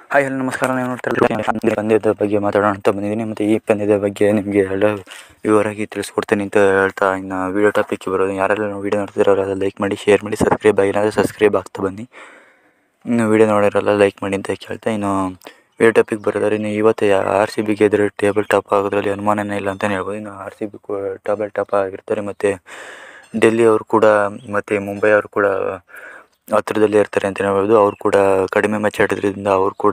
hi hello ನಮಸ್ಕಾರ ನಾನು ನೋಡ್ತಾ ಪಂದ್ಯದ ಬಗ್ಗೆ ಮಾತಾಡೋಣ ಅಂತ ಬಂದಿದ್ದೀನಿ ಮತ್ತು ಈ ಪಂದ್ಯದ ಬಗ್ಗೆ ನಿಮಗೆ ಎಲ್ಲ ವಿವರವಾಗಿ ತಿಳಿಸ್ಕೊಡ್ತೀನಿ ಅಂತ ಹೇಳ್ತಾ ಇನ್ನು ವೀಡಿಯೋ ಟಾಪಿಕ್ಗೆ ಬರೋದು ಯಾರೆಲ್ಲ ವೀಡಿಯೋ ನೋಡ್ತಿರೋ ಅವರೆಲ್ಲ ಲೈಕ್ ಮಾಡಿ ಶೇರ್ ಮಾಡಿ ಸಬ್ಸ್ಕ್ರೈಬ್ ಆಗಿಲ್ಲ ಅಂದರೆ ಸಬ್ಸ್ಕ್ರೈಬ್ ಆಗ್ತಾ ಬನ್ನಿ ಇನ್ನು ವೀಡಿಯೋ ನೋಡಿರಲ್ಲ ಲೈಕ್ ಮಾಡಿ ಅಂತ ಕೇಳ್ತಾ ಇನ್ನು ವೀಡಿಯೋ ಟಾಪಿಕ್ ಬರೋದಾದ್ರೆ ಇನ್ನು ಇವತ್ತು ಆರ್ ಸಿ ಬಿ ಗೆದ್ದರೆ ಟೇಬಲ್ ಟಾಪ್ ಆಗೋದ್ರಲ್ಲಿ ಅನುಮಾನನೇ ಇಲ್ಲ ಅಂತಲೇ ಹೇಳ್ಬೋದು ಇನ್ನು R C B table top ಆಗಿರ್ತಾರೆ ಮತ್ತು ಡೆಲ್ಲಿ ಅವರು ಕೂಡ ಮತ್ತು ಮುಂಬೈ ಅವರು ಕೂಡ ಹತ್ರದಲ್ಲೇ ಇರ್ತಾರೆ ಅಂತಲೇ ಹೇಳ್ಬೋದು ಅವ್ರು ಕೂಡ ಕಡಿಮೆ ಮ್ಯಾಚ್ ಆಡೋದ್ರಿಂದ ಅವ್ರು ಕೂಡ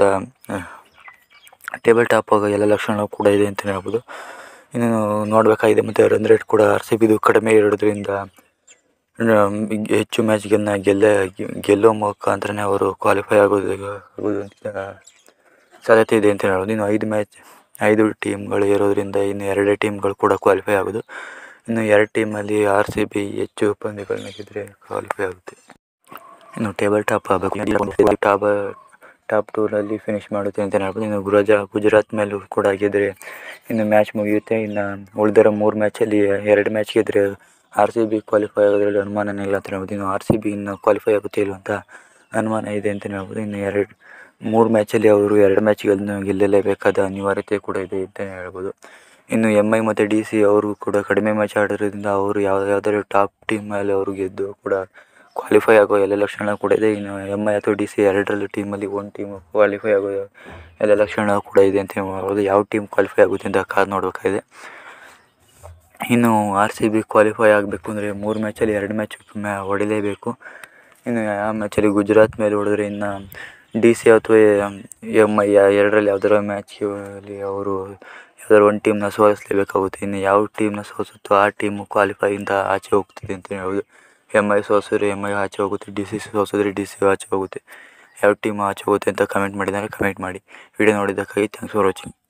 ಟೇಬಲ್ ಟಾಪ್ ಆಗೋ ಎಲ್ಲ ಲಕ್ಷಣ ಕೂಡ ಇದೆ ಅಂತಲೇ ಹೇಳ್ಬೋದು ಇನ್ನು ನೋಡಬೇಕಾಗಿದೆ ಮತ್ತು ರನ್ ರೇಟ್ ಕೂಡ ಆರ್ ಸಿ ಬಿದು ಕಡಿಮೆ ಇರೋದ್ರಿಂದ ಹೆಚ್ಚು ಮ್ಯಾಚ್ ಗೆನ್ನ ಗೆಲ್ಲೇ ಗೆಲ್ಲೋ ಮುಖಾಂತರನೇ ಅವರು ಕ್ವಾಲಿಫೈ ಆಗೋದು ಆಗೋದು ಅಂತ ಸಾಧ್ಯತೆ ಇದೆ ಅಂತ ಹೇಳ್ಬೋದು ಇನ್ನು ಐದು ಮ್ಯಾಚ್ ಐದು ಟೀಮ್ಗಳು ಇರೋದ್ರಿಂದ ಇನ್ನು ಎರಡೇ ಟೀಮ್ಗಳು ಕೂಡ ಕ್ವಾಲಿಫೈ ಆಗೋದು ಇನ್ನು ಎರಡು ಟೀಮಲ್ಲಿ ಆರ್ ಸಿ ಬಿ ಹೆಚ್ಚು ಪಂದ್ಯಗಳನ್ನ ಗೆದ್ದರೆ ಕ್ವಾಲಿಫೈ ಆಗುತ್ತೆ ಇನ್ನು ಟೇಬಲ್ ಟಾಪ್ ಆಗಬೇಕು ಟಾಪ್ ಟಾಪ್ ಟೂರಲ್ಲಿ ಫಿನಿಷ್ ಮಾಡುತ್ತೆ ಅಂತ ಹೇಳ್ಬೋದು ಇನ್ನು ಗುರಜ ಗುಜರಾತ್ ಮೇಲೂ ಕೂಡ ಗೆದ್ದರೆ ಇನ್ನು ಮ್ಯಾಚ್ ಮುಗಿಯುತ್ತೆ ಇನ್ನು ಉಳಿದಿರೋ ಮೂರು ಮ್ಯಾಚಲ್ಲಿ ಎರಡು ಮ್ಯಾಚ್ ಗೆದ್ದರೆ ಆರ್ ಸಿ ಬಿ ಕ್ವಾಲಿಫೈ ಆಗೋದ್ರಲ್ಲಿ ಅನುಮಾನನೇ ಇಲ್ಲ ಅಂತ ಹೇಳ್ಬೋದು ಇನ್ನು ಆರ್ ಸಿ ಬಿ ಇನ್ನು ಕ್ವಾಲಿಫೈ ಆಗುತ್ತೆ ಇಲ್ಲ ಅಂತ ಅನುಮಾನ ಇದೆ ಅಂತ ಹೇಳ್ಬೋದು ಇನ್ನು ಎರಡು ಮೂರು ಮ್ಯಾಚಲ್ಲಿ ಅವರು ಎರಡು ಮ್ಯಾಚ್ ಗೆಲ್ಲ ಗೆಲ್ಲಲೇಬೇಕಾದ ಅನಿವಾರ್ಯತೆ ಕೂಡ ಇದೆ ಅಂತಲೇ ಹೇಳ್ಬೋದು ಇನ್ನು ಎಮ್ ಐ ಮತ್ತು ಡಿ ಸಿ ಅವರು ಕೂಡ ಕಡಿಮೆ ಮ್ಯಾಚ್ ಆಡೋದ್ರಿಂದ ಅವರು ಯಾವ ಯಾವುದಾದ್ರು ಟಾಪ್ ಟೀಮ್ ಮೇಲೆ ಅವರು ಗೆದ್ದು ಕೂಡ ಕ್ವಾಲಿಫೈ ಆಗೋ ಎಲ್ಲ ಲಕ್ಷಣ ಕೂಡ ಇದೆ ಇನ್ನು ಎಮ್ ಐ ಅಥವಾ ಡಿ ಸಿ ಎರಡರಲ್ಲೂ ಟೀಮಲ್ಲಿ ಒಂದು ಟೀಮ್ ಕ್ವಾಲಿಫೈ ಆಗೋ ಎಲ್ಲ ಲಕ್ಷಣ ಕೂಡ ಇದೆ ಅಂತ ಹೇಳ್ಬೋದು ಯಾವ ಟೀಮ್ ಕ್ವಾಲಿಫೈ ಆಗುತ್ತೆ ಅಂತ ಕಾದು ನೋಡಬೇಕಾಗಿದೆ ಇನ್ನು ಆರ್ ಸಿ ಬಿ ಕ್ವಾಲಿಫೈ ಆಗಬೇಕು ಅಂದರೆ ಮೂರು ಮ್ಯಾಚಲ್ಲಿ ಎರಡು ಮ್ಯಾಚ್ ಮ್ಯಾ ಹೊಡಿಲೇಬೇಕು ಇನ್ನು ಯಾವ ಮ್ಯಾಚಲ್ಲಿ ಗುಜರಾತ್ ಮೇಲೆ ಹೊಡೆದ್ರೆ ಇನ್ನು ಡಿ ಸಿ ಅಥವಾ ಎಮ್ ಐ ಎರಡರಲ್ಲಿ ಯಾವ್ದಾರ ಮ್ಯಾಚಲ್ಲಿ ಅವರು ಯಾವ್ದಾದ್ರು ಒಂದು ಟೀಮ್ನ ಸೋಲಿಸಲೇಬೇಕಾಗುತ್ತೆ ಇನ್ನು ಯಾವ ಟೀಮ್ನ ಸೋಲಿಸುತ್ತೋ ಆ ಟೀಮು ಕ್ವಾಲಿಫೈಯಿಂದ ಆಚೆ ಹೋಗ್ತಿದೆ ಅಂತ ಹೇಳ್ಬೋದು ಎಮ್ ಐ ಸೋಸಿದ್ರೆ ಎಮ್ ಐ ಆಚೆ ಹೋಗುತ್ತೆ ಡಿ ಸಿ ಸೋಸಿದ್ರೆ ಡಿ ಸಿ ಆಚೆ ಹೋಗುತ್ತೆ ಯಾವ ಟೀಮ್ ಆಚೆ ಹೋಗುತ್ತೆ ಅಂತ ಕಮೆಂಟ್ ಮಾಡಿದರೆ ಕಮೆಂಟ್ ಮಾಡಿ ವಿಡಿಯೋ ನೋಡಿದ್ದಕ್ಕಾಗಿ ಥ್ಯಾಂಕ್ಸ್ ಫಾರ್ ವಾಚಿಂಗ್